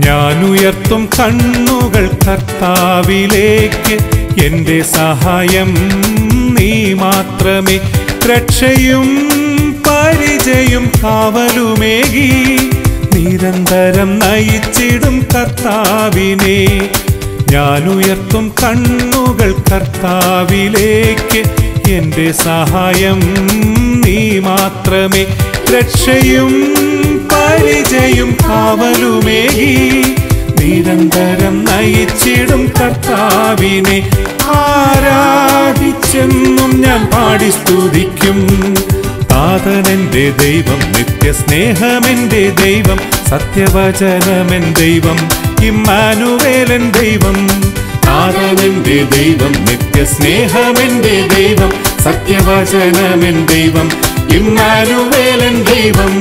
ഞാൻ ഉയർത്തും കണ്ണുകൾ കർത്താവിലേക്ക് എന്റെ സഹായം നീ മാത്രമേ രക്ഷയും പരിചയും കാവലുമേകി നിരന്തരം നയിച്ചിടും കർത്താവിനെ ഞാൻ ഉയർത്തും കണ്ണുകൾ കർത്താവിലേക്ക് എന്റെ സഹായം നീ മാത്രമേ രക്ഷയും പരിചയും കാവലുമേകി നിരന്തരം നയിച്ചിടും കർത്താവിനെ ആരാധിച്ചെന്നും ഞാൻ പാടി സ്തുതിക്കും താതനെന്റെ ദൈവം നിത്യസ്നേഹമെന്റെ ദൈവം സത്യവചനമെൻ ദൈവം ഇമ്മാനുവേലൻ ദൈവം താതനെന്റെ ദൈവം നിത്യസ്നേഹമെന്റെ ദൈവം സത്യവചനമെൻ ദൈവം ഇമ്മാനുവേലൻ ദൈവം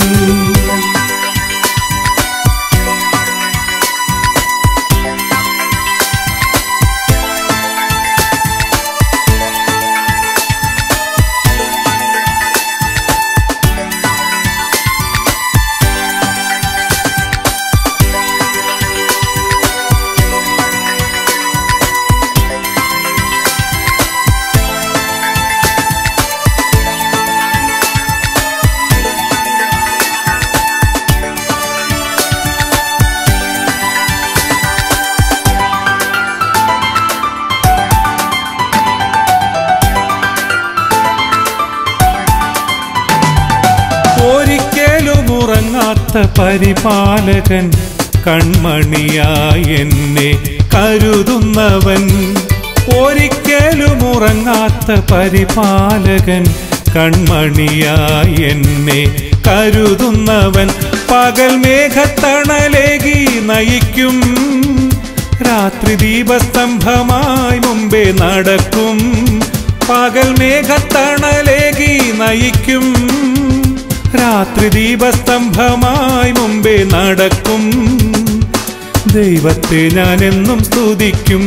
ഒരിക്കലും ഉറങ്ങാത്ത പരിപാലകൻ കൺമണിയായി എന്നെ കരുതുന്നവൻ ഒരിക്കലും ഉറങ്ങാത്ത പരിപാലകൻ കൺമണിയായി എന്നെ കരുതുന്നവൻ പകൽ മേഘത്തണലേകി നയിക്കും രാത്രി ദീപസ്തംഭമായി മുമ്പേ നടക്കും പകൽ മേഘത്തണലേകി നയിക്കും രാത്രി ദീപസ്തംഭമായി മുമ്പേ നടക്കും ദൈവത്തെ ഞാൻ എന്നും സ്തുതിക്കും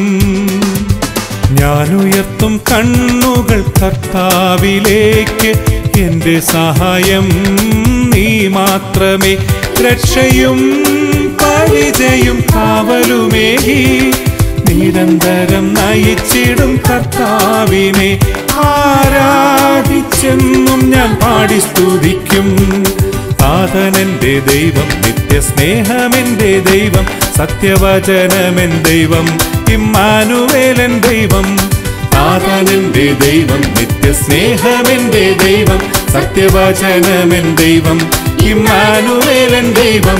ഞാൻ ഉയർത്തും കണ്ണുകൾ കർത്താവിലേക്ക് എന്റെ സഹായം നീ മാത്രമേ രക്ഷയും പരിചയും കാവലുമേകി നിരന്തരം നയിച്ചിടും കർത്താവിനെ ആരാധിച്ചെന്നും ഞാൻ പാടി സ്തുതിക്കും ആതനെന്റെ ദൈവം നിത്യസ്നേഹമെന്റെ ദൈവം സത്യവചനമെൻ ദൈവം ഇമ്മാനുവേലൻ ദൈവം ആതനെന്റെ ദൈവം നിത്യസ്നേഹമെന്റെ ദൈവം സത്യവചനമെൻ ദൈവം ഇമ്മാനുവേലൻ ദൈവം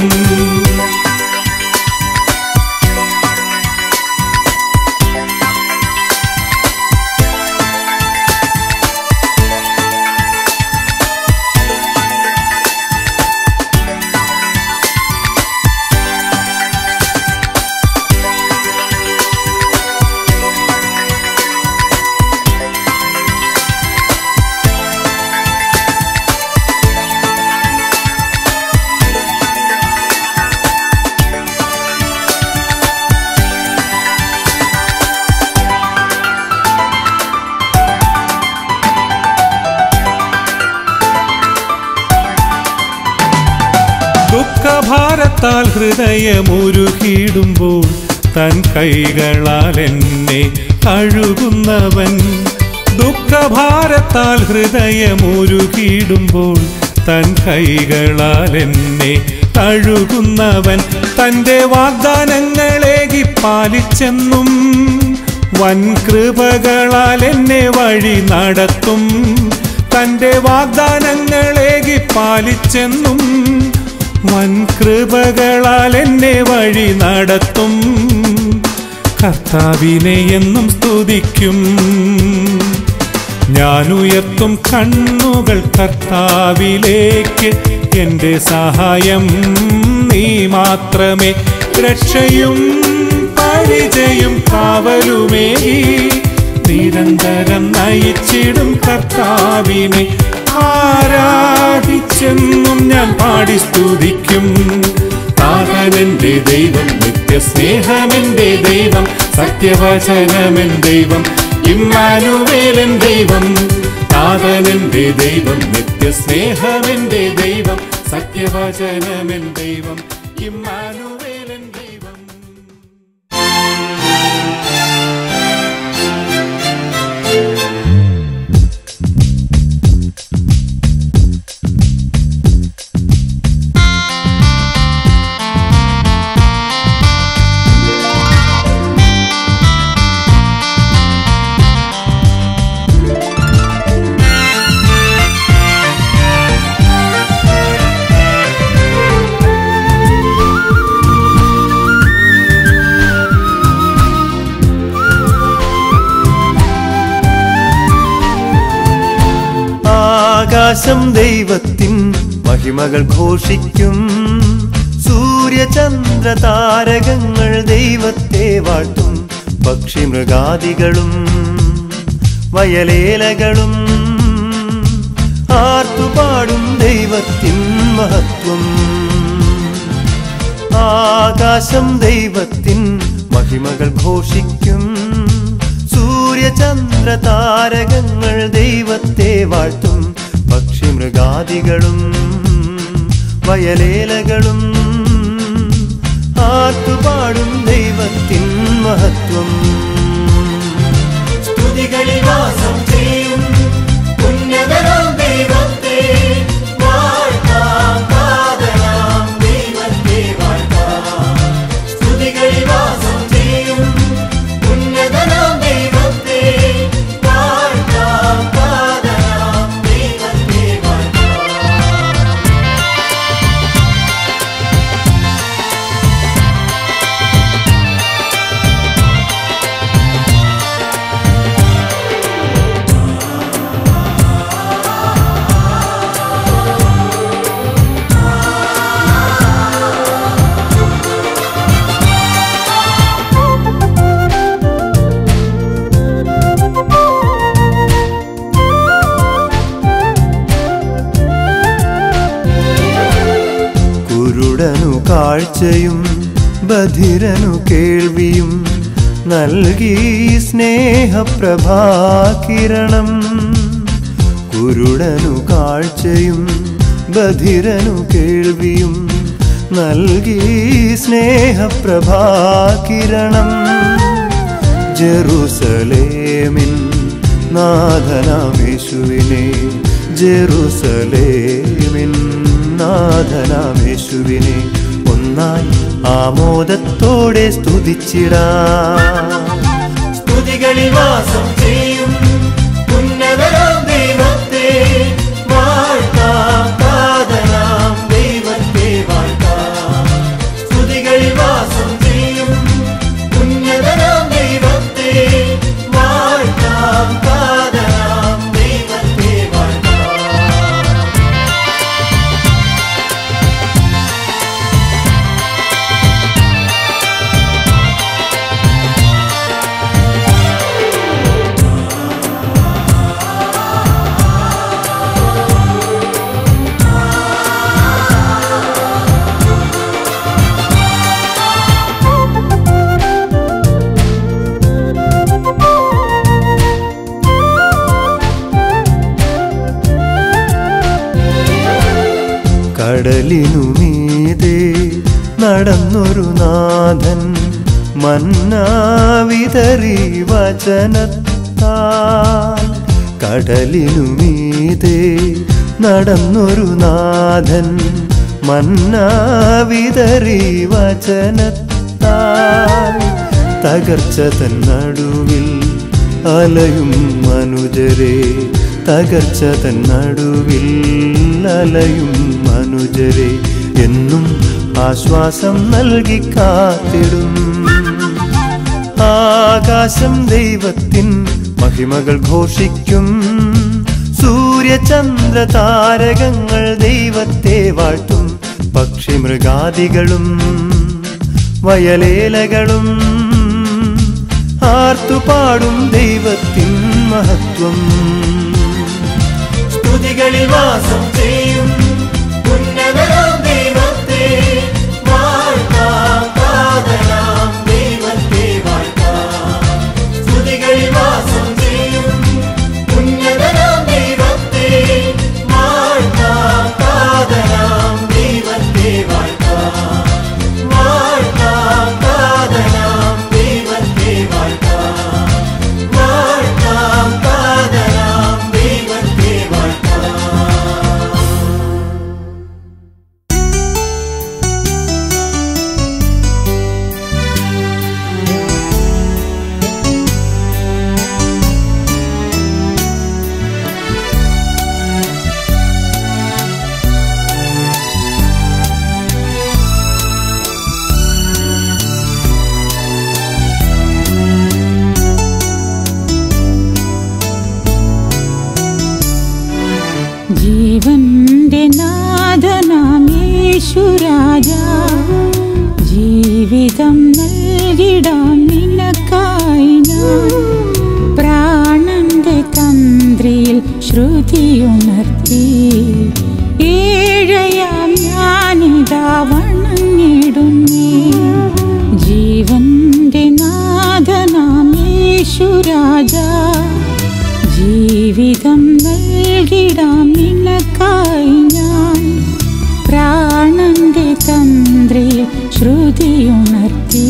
ദുഃഖഭാരത്താൽ ഹൃദയമുരുകിടുമ്പോൾ തൻ കൈകളാൽ എന്നെ കഴുകുന്നവൻ ദുഃഖഭാരത്താൽ ഹൃദയമുരുകിടുമ്പോൾ തൻ കൈകളാൽ എന്നെ കഴുകുന്നവൻ തൻ്റെ വാഗ്ദാനങ്ങളേകി പാലിച്ചെന്നും വൻ കൃപകളാൽ എന്നെ വഴി നടത്തും തൻ്റെ വാഗ്ദാനങ്ങളേകി പാലിച്ചെന്നും വൻ കൃപകളാൽ എന്നെ വഴി നടത്തും കർത്താവിനെ എന്നും സ്തുതിക്കും ഞാൻ ഉയർത്തും കണ്ണുകൾ കർത്താവിലേക്ക് എന്റെ സഹായം നീ മാത്രമേ രക്ഷയും പരിചയും കാവലുമേകി നിരന്തരം നയിച്ചിടും കർത്താവിനെ ആരാധിച്ചെന്നും ഞാൻ പാടി സ്തുതിക്കും താതനെന്റെ ദൈവം നിത്യസ്നേഹമെന്റെ ദൈവം സത്യവചനമെൻ ദൈവം ഇമ്മാനുവേലൻ ദൈവം താതനെന്റെ ദൈവം നിത്യസ്നേഹമെന്റെ ദൈവം സത്യവചനമെൻ ദൈവം ഇമ്മാനുവേലൻ ആകാശം ദൈവത്തിൻ മഹിമകൾ ഘോഷിക്കും സൂര്യചന്ദ്ര താരകങ്ങൾ ദൈവത്തെ വാഴ്ത്തും പക്ഷിമൃഗാദികളും വയലേലകളും ആർത്തുപാടും ദൈവത്തിൻ മഹത്വം ആകാശം ദൈവത്തിൻ മഹിമകൾ ഘോഷിക്കും സൂര്യചന്ദ്ര താരകങ്ങൾ ദൈവത്തെ വാഴ്ത്തും പക്ഷിമൃഗാദികളും വയലേലകളും ആർത്തുപാടും ദൈവത്തിൻ മഹത്വം സ്തുതികളിൽ വാസം ചെയ്യും ഉന്നതനാം ദൈവത്തെ വാഴ്ത്താം കാതലാം ദൈവത്തെ വാഴ്ത്താം സ്തുതികളിൽ വാസം ചെയ്യും ഉന്നതനാം ദൈവത്തെ വാഴ്ത്താം കാതലാം ദൈവത്തെ വാഴ്ത്താം കുരുടനു കാഴ്ചയും ബധിരനു കേൾവിയും നൽകി സ്നേഹപ്രഭാകിരണം കുരുടനു കാഴ്ചയും ബധിരനു കേൾവിയും നൽകി സ്നേഹപ്രഭാകിരണം ജെറുസലേമിൻ നാഥനാമേശുവിനെ ജെറുസലേമിൻ നാഥനാമേശുവിനെ ഒന്നായി ആമോദത്തോടെ സ്തുതിച്ചിടാം സ്തുതികളിൽ വാസം ചെയ്യും ഉന്നതനാം ദൈവത്തെ വാഴ്ത്താം കാതലാം ദൈവത്തെ വാഴ്ത്താം സ്തുതികളിൽ വാസം ചെയ്യും ഉന്നതനാം ദൈവത്തെ വാഴ്ത്താം കാതലാം ദൈവത്തെ വാഴ്ത്താം കടലിനു മീതെ നടന്നൊരു നാഥൻ മന്നാവിതറി വചനത്താൽ കടലിനു മീതെ നടന്നൊരു നാഥൻ മന്നാവിതറി വചനത്താൽ തകർച്ച തൻ നടുവിൽ അലയും മനുജരെ തകർച്ച തൻ നടുവിൽ അലയും മനുജരെ എന്നും ആശ്വാസം നൽകി കാത്തിടും ആകാശം ദൈവത്തിൻ മഹിമകൾ ഘോഷിക്കും സൂര്യചന്ദ്ര താരകങ്ങൾ ദൈവത്തെ വാഴ്ത്തും പക്ഷിമൃഗാദികളും വയലേലകളും ആർത്തുപാടും ദൈവത്തിൻ മഹത്വം സ്തുതികളിൽ വാസം ചെയ്യും ഉന്നതനാം ദൈവത്തെ വാഴ്ത്താം കാതലാം ദൈവത്തെ വാഴ്ത്താം സ്തുതികളിൽ വാസം ചെയ്യും ഉന്നതനാം ദൈവത്തെ വാഴ്ത്താം കാതലാം ദൈവത്തെ വാഴ്ത്താം വാഴ്ത്താം കാതലാം ദൈവത്തെ വാഴ്ത്താം വാഴ്ത്താം കാതലാം ദൈവത്തെ വാഴ്ത്താം ജീവിതം നൽകിടാം നിനക്കായി ഞാൻ പ്രാണന്റെ തന്ത്രിയിൽ ശ്രുതിയുണർത്തി ഏഴയാം ഞാനിതാ വണങ്ങിടുന്നേ ജീവന്റെ നാഥനാം യേശുരാജ ജീവിതം നൽകിടാം നിനക്കായി ഞാൻ പ്രാണന്റെ തന്ത്രിയിൽ ശ്രുതിയുണർത്തി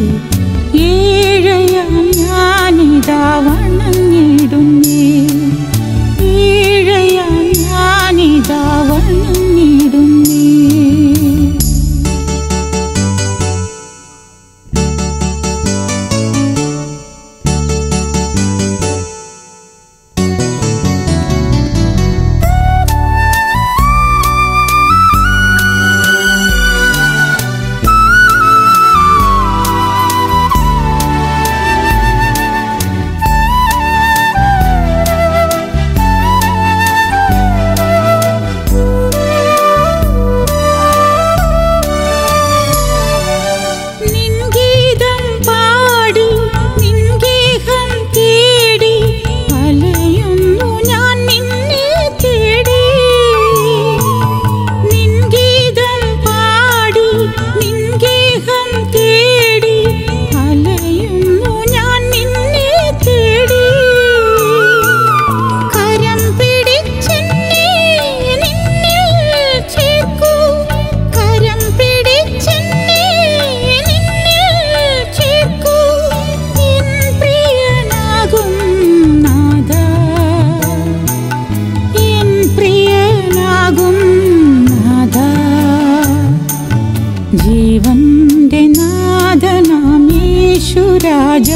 ഏഴയാം ഞാനിതാ വണങ്ങിടുന്നേ ഏഴയാം ഞാനിതാ വണങ്ങിടുന്നേ നിൻഗീതം പാടി നിൻഗേഹം തേടി അലയുന്നു ഞാൻ നിന്നെ തേടി നിൻഗീതം പാടി നിൻഗേഹം തേടി അലയുന്നു ഞാൻ നിന്നെ തേടി കരം പിടിച്ചെന്നെ നിന്നിൽ ചേർക്കൂ കരം പിടിച്ചെന്നെ നിന്നിൽ ചേർക്കൂ എൻ പ്രിയനാകും നാഥാ എൻ പ്രിയനാകും നാഥാ ജീവന്റെ നാഥനാം യേശുരാജ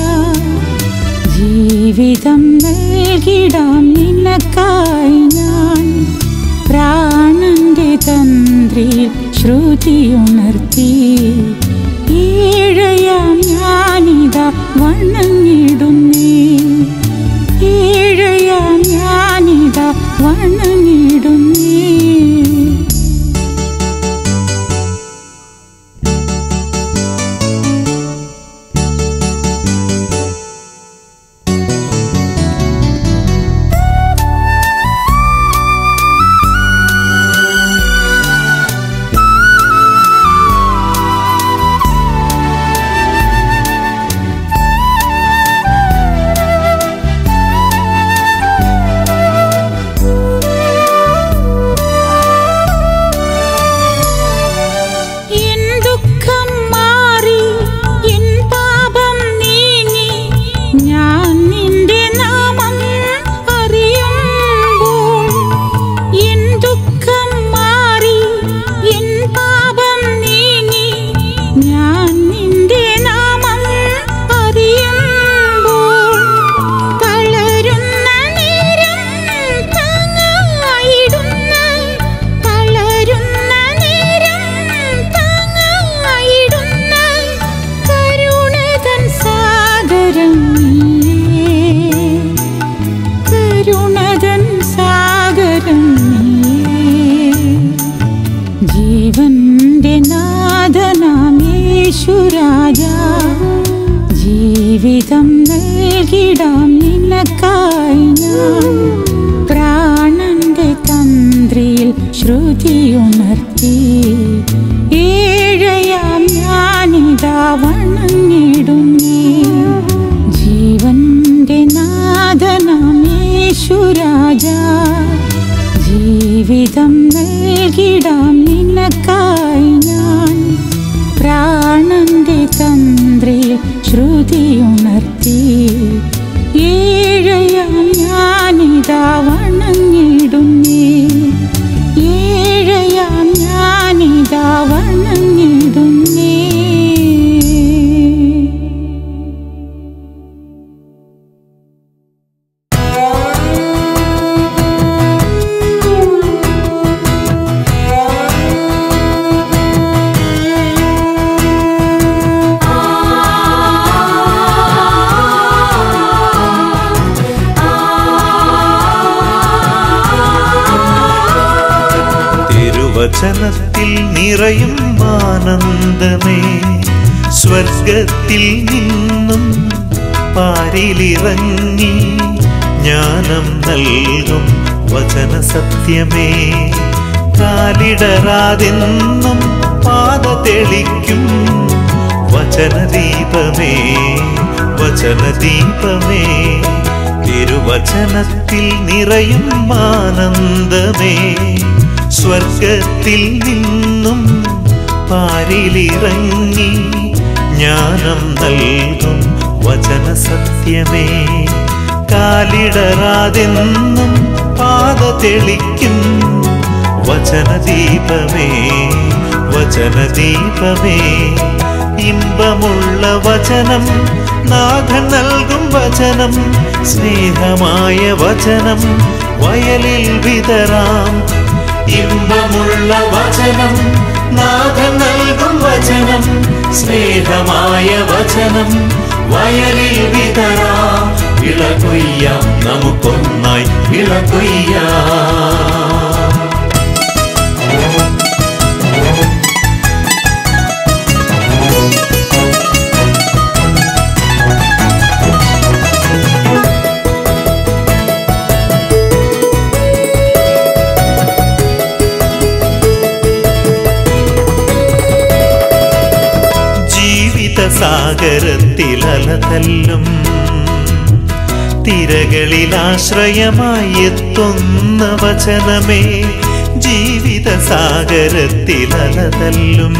ജീവിതം നൽകിടാം നിനക്കായി ഞാൻ പ്രാണന്റെ തന്ത്രിയിൽ ശ്രുതിയുണർത്തി ഏഴയാം ഞാനിതാ വണങ്ങിടുന്നേ ഏഴയാം ഞാനിതാ വണങ്ങിടുന്നേ എൻ ദുഃഖം മാറി എൻ പാപം നീങ്ങി ഞാൻ നിന്റെ നാമം അറിയുമ്പോൾ എൻ ദുഃഖം മാറി എൻ പാപം നീങ്ങി ഞാൻ നിന്റെ നാമം അറിയുമ്പോൾ തളരുന്ന നേരം താങ്ങായിടുന്ന തളരുന്ന നേരം താങ്ങായിടുന്ന കരുണതൻ സാഗരം നീയേ കരുണതൻ സാഗരം നീയേ ജീവന്റെ നാഥനാം യേശുരാജ ജീവിതം നൽകിടാം നിനക്കായി ഞാൻ പ്രാണന്റെ തന്ത്രിയിൽ ശ്രുതിയുണർത്തി ഏഴയാം ഞാനിതാ വണങ്ങിടുന്നേ ജീവന്റെ നാഥനാം യേശുരാജ ജീവിതം നൽകിടാം നിനക്കായി ഞാൻ പ്രാണന്റെ തന്ത്രിയിൽ ശ്രുതിയുണർത്തി ഏഴയാം ഞാനിതാ വണങ്ങിടുന്നേ ഏഴയാം ഞാനിതാ വണങ്ങിടുന്നേ തിരുവചനത്തിൽ നിറയും ആനന്ദമേ സ്വർഗത്തിൽ നിന്നും പാരിലിറങ്ങി ജ്ഞാനം നൽകും വചന സത്യമേ കാലിടറാതെന്നും പാത തെളിക്കും വചനദീപമേ വചനദീപമേ തിരുവചനത്തിൽ നിറയും ആനന്ദമേ സ്വർഗത്തിൽ നിന്നും പാരിലിറങ്ങി ജ്ഞാനം നൽകും വചന സത്യമേ കാലിടറാതെന്നും പാത തെളിക്കും വചനദീപമേ വചനദീപമേ ഇമ്പമുള്ള വചനം നാഥൻ നൽകും വചനം സ്നേഹമായ വചനം വയലിൽ വിതറാം ഇമ്പമുള്ള വചനം നാഥൻ നൽകും വചനം സ്നേഹമായ വചനം വയലിൽ വിതറാം വിളകൊയ്യാം നമുക്കൊന്നായി വിളകൊയ്യാം ജീവിത സാഗരത്തിൽ അലതല്ലും തിരകളിൽ ആശ്രയമായി എത്തുന്ന വചനമേ ജീവിത സാഗരത്തിൽ അലതല്ലും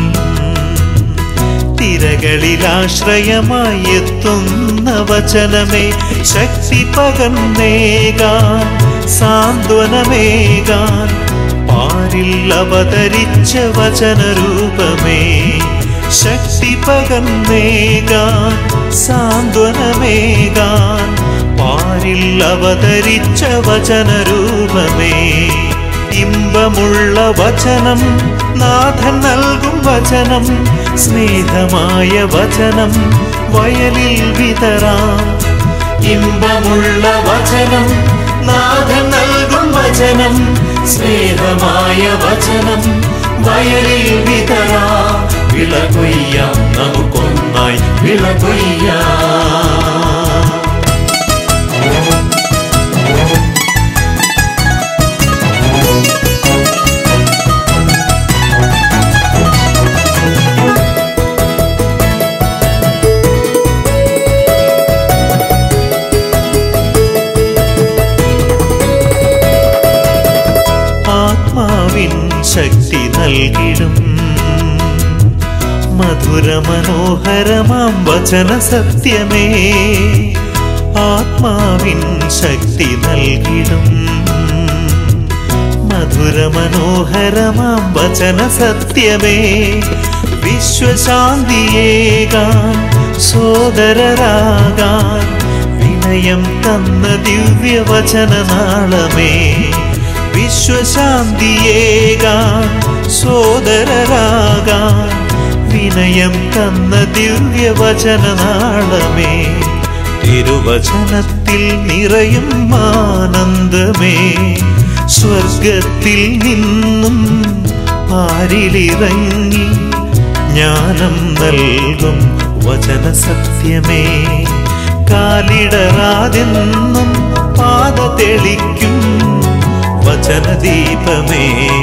തിരകളിൽ ആശ്രയമായി എത്തുന്ന വചനമേ ശക്തി പകർന്നേകാൻ സാന്ത്വനമേകാൻ പാരിൽ അവതരിച്ച വചനരൂപമേ ശക്തി പകർന്നേകാൻ സാന്ത്വനമേകാൻ പാരിൽ അവതരിച്ച വചനരൂപമേ ഇമ്പമുള്ള വചനം നാഥൻ നൽകും വചനം സ്നേഹമായ വചനം വയലിൽ വിതറാം ഇമ്പമുള്ള വചനം നാഥൻ നൽകും വചനം സ്നേഹമായ വചനം വയലിൽ വിതറാം വിളകൊയ്യാം നമുക്കൊന്നായി വിളകൊയ്യാം ആത്മാവിൻ ശക്തി നൽകിടും മധുര മനോഹരമാം വചന സത്യമേ ആത്മാവിൻ ശക്തി നൽകിടും മധുര മനോഹരമാം വചന സത്യമേ വിശ്വശാന്തിയേകാൻ സോദരരാകാൻ വിനയം തന്ന ദിവ്യവചന നാളമേ വിശ്വശാന്തിയേകാൻ സോദരരാകാൻ വിനയം തന്ന ദിവ്യവചന നാളമേ തിരുവചനത്തിൽ നിറയും ആനന്ദമേ സ്വർഗത്തിൽ നിന്നും പാരിലിറങ്ങി ജ്ഞാനം നൽകും വചന സത്യമേ കാലിടറാതെന്നും പാത തെളിക്കും വചനദീപമേ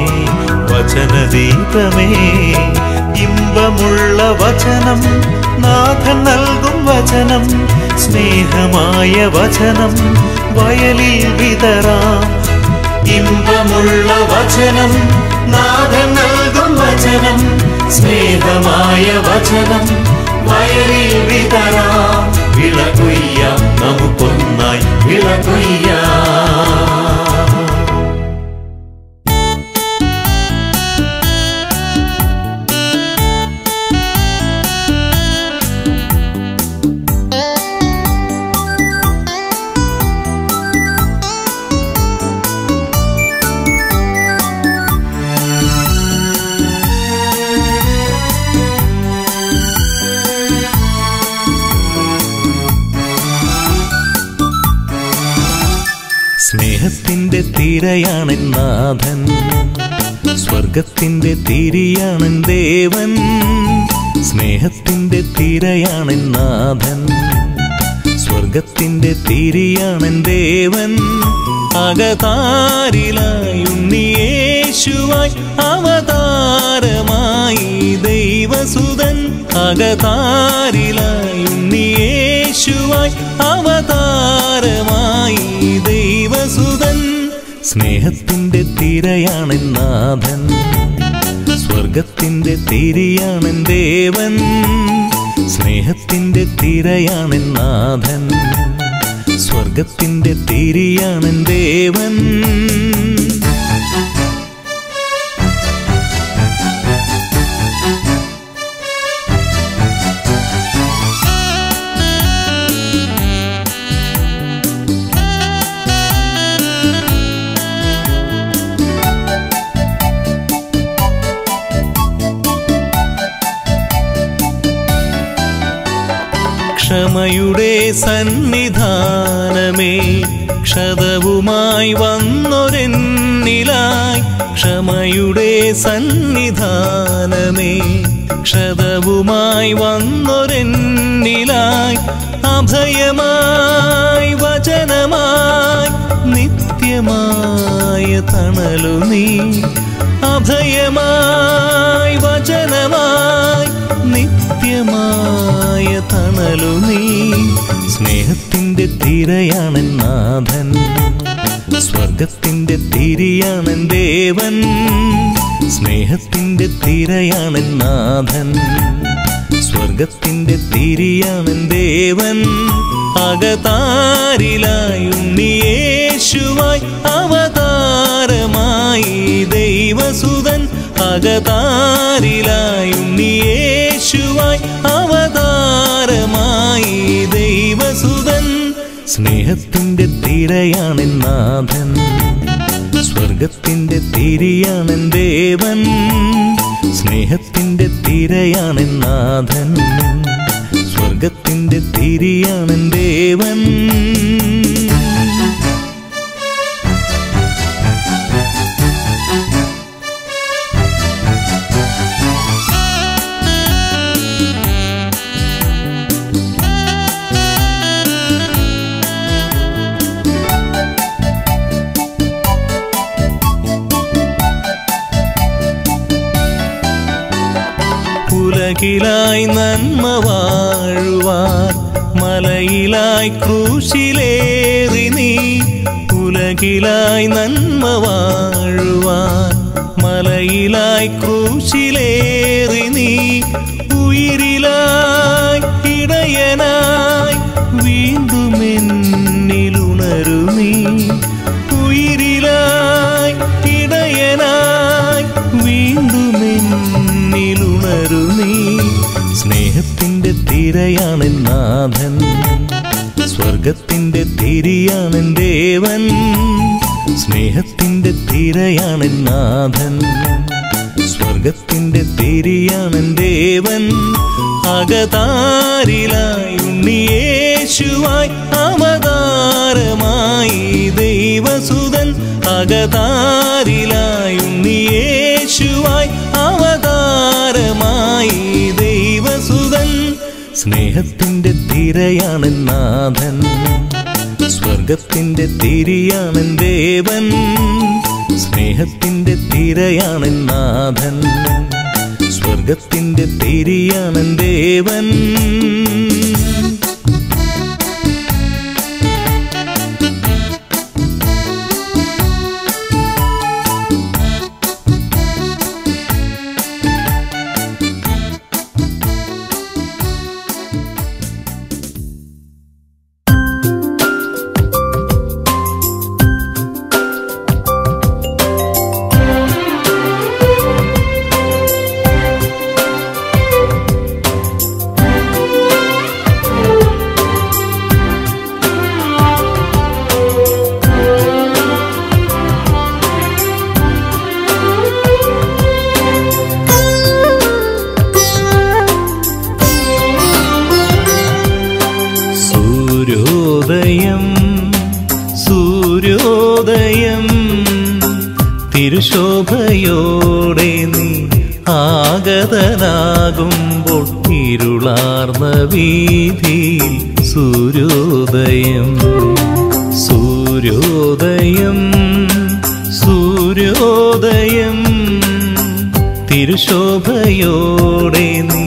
വചനദീപമേ ഇമ്പമുള്ള വചനം നാഥൻ നൽകും വചനം സ്നേഹമായ വചനം വയലിൽ വിതറാം ഇമ്പമുള്ള വചനം നാഥൻ നൽകും വചനം സ്നേഹമായ വചനം വയലിൽ വിതറാം വിളകൊയ്യാം നമുക്കൊന്നായി വിളകൊയ്യാം സ്നേഹത്തിന്റെ തീരയാണൻ നാഥൻ സ്വർഗത്തിന്റെ തിരിയാണൻ ദേവൻ സ്നേഹത്തിന്റെ തിരയാണെൻ നാഥൻ സ്വർഗത്തിന്റെ തിരിയാണെൻ ദേവൻ അകതാരിലായി ഉണ്ണിയേശുവായി അവതാരമായി ദൈവസുതൻ അകതാരിലായി ഉണ്ണിയേശുവായി അവതാരമായി ദൈവസുതൻ സ്നേഹത്തിന്റെ തിരയാണെൻ നാഥൻ സ്വർഗത്തിന്റെ തിരിയാണെൻ ദേവൻ സ്നേഹത്തിന്റെ തിരയാണെൻ നാഥൻ സ്വർഗത്തിന്റെ തിരിയാണെൻ ദേവൻ ക്ഷമയുടെ സന്നിധാനമേ ക്ഷതവുമായി വന്നൊരെന്നിലായി ക്ഷമയുടെ സന്നിധാനമേ ക്ഷതവുമായി വന്നൊരെന്നിലായി അഭയമായി വചനമായി നിത്യമായ തണലു നീ അഭയമായി വചനമായി നിത്യമായ തണലു നീ സ്നേഹത്തിന്റെ തിരയാണൻ നാഥൻ സ്വർഗത്തിന്റെ തിരിയാണൻ ദേവൻ സ്നേഹത്തിന്റെ തിരയാണൻ നാഥൻ സ്വർഗത്തിന്റെ തിരിയാണൻ ദേവൻ അകതാരിലായി ഉണ്ണിയേശുവായി അവതാരമായി ദൈവസുതൻ അകതാരിലായി ഉണ്ണിയേശുവായി അവതാരമായി ദൈവസുതൻ സ്നേഹത്തിന്റെ തിരയാണെൻ നാഥൻ സ്വർഗത്തിന്റെ തിരിയാണെൻ ദേവൻ സ്നേഹത്തിന്റെ തിരയാണെൻ നാഥൻ സ്വർഗത്തിന്റെ തിരിയാണെൻ ദേവൻ ഉലകിലായി നന്മ വാഴുവാൻ മലയിലായി ക്രൂശിലേറി നീ ഉലകിലായി നന്മ വാഴുവാൻ മലയിലായി ക്രൂശിലേറി നീ ഉയിരിലായി ഇടയനായി വീണ്ടും എന്നിലുണരു നീ ഉയിരിലായി ഇടയനായി വീണ്ടും എന്നിലുണരു നീ സ്നേഹത്തിന്റെ തിരയാണെൻ നാഥൻ സ്വർഗത്തിന്റെ തിരിയാണെൻ ദേവൻ സ്നേഹത്തിന്റെ തിരയാണെൻ നാഥൻ സ്വർഗത്തിന്റെ തിരിയാണെൻ ദേവൻ അകതാരിലായി ഉണ്ണിയേശുവായി അവതാരമായി ദൈവസുതൻ അകതാരിലായി ഉണ്ണിയേശുവായി അവതാരമായി ദൈവസുതൻ സ്നേഹത്തിന്റെ തിരയാണെൻ നാഥൻ സ്വർഗത്തിന്റെ തിരിയാണെൻ ദേവൻ സ്നേഹത്തിന്റെ തിരയാണെൻ നാഥൻ സ്വർഗത്തിന്റെ തിരിയാണെൻ ദേവൻ സൂര്യോദയം സൂര്യോദയം തിരുശോഭയോടെ നീ ആഗതനാകുമ്പോൾ ഇരുളാർന്ന വീതിയിൽ സൂര്യോദയം സൂര്യോദയം സൂര്യോദയം തിരുശോഭയോടെ നീ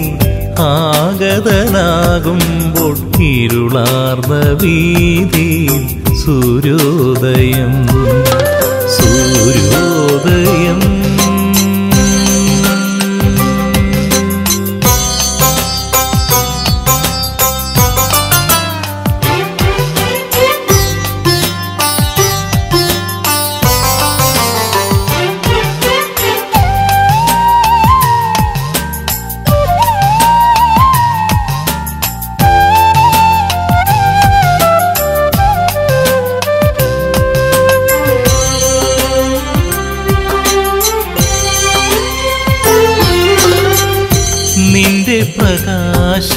ആഗതനാകുമ്പോൾ ഇരുളാർന്ന വീതിയിൽ സൂര്യോദയം സൂര്യോദയം നിന്റെ പ്രകാശ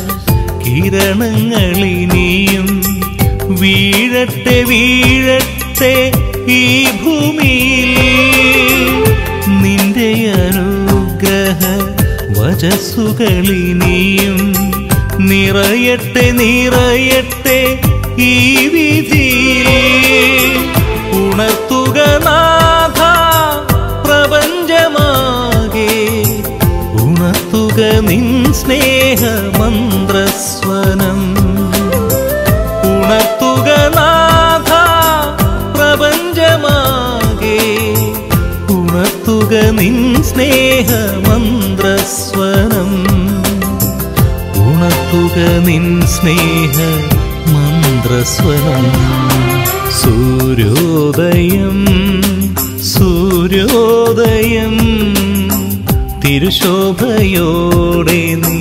കിരണങ്ങളിനിയും വീഴട്ടെ വീഴട്ടെ ഈ ഭൂമിയിൽ നിന്റെ അനുഗ്രഹ വചസ്സുകളിനിയും നിറയട്ടെ നിറയട്ടെ ഈ വിധിയിൽ ഉണർത്തുക നാഥ പ്രപഞ്ചമാകെ ഉണർത്തുക നിൻ സ്നേഹമന്ത്രസ്വനം ഉണർത്തുക നാഥ പ്രപഞ്ചമാകെ ഉണർത്തുക നിൻ സ്നേഹമന്ത്രസ്വനം ഉണർത്തുക നിൻ സ്നേഹ മന്ത്രസ്വനം സൂര്യോദയം സൂര്യോദയം തിരുശോഭയോടെ നീ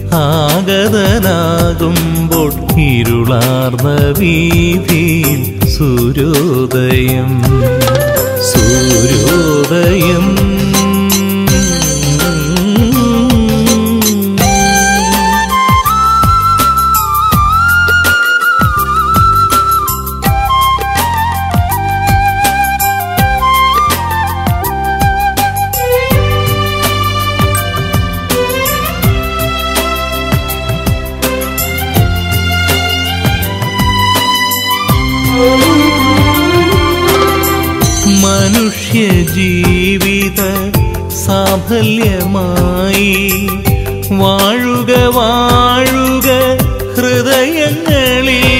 ആഗതനാകുമ്പോൾ ഇരുളാർന്ന വീതിയിൽ സൂര്യോദയം സൂര്യോദയം മനുഷ്യ ജീവിത സാഫല്യമായി വാഴുക വാഴുക ഹൃദയങ്ങളിൽ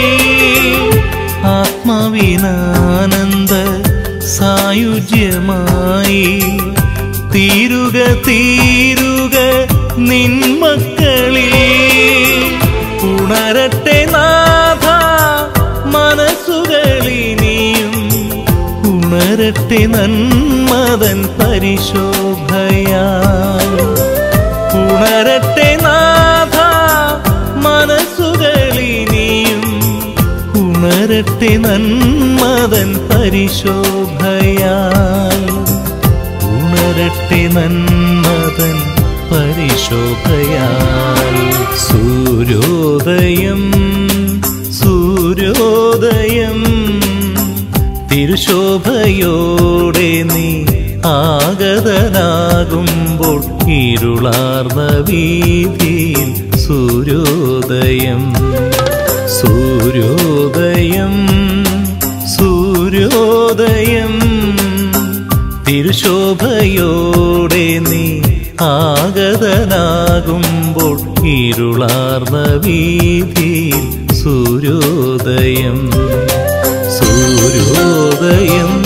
ആത്മാവിനാനന്ദ സായുജ്യമായി തീരുക തീരുക നിന്മക്കളിൽ ഉണരട്ടെ നാഥ മനസ്സുകളിനിയും ഉണരട്ടെ നന്മതൻ പരിശോഭയാൽ ഉണരട്ടെ നാഥ മനസ്സുകളിനിയും ഉണരട്ടെ നന്മതൻ പരിശോഭയാൽ ഉണരട്ടെ നന്മതൻ പരിശോഭയാൽ സൂര്യോദയം സൂര്യോദയം തിരുശോഭയോടെ നീ ആഗതനാകുമ്പോൾ ഇരുളാർന്ന വീതിയിൽ സൂര്യോദയം സൂര്യോദയം സൂര്യോദയം തിരുശോഭയോടെ നീ ആഗതനാകുമ്പോൾ ഇരുളാർന്ന വീതിയിൽ സൂര്യോദയം സൂര്യോദയം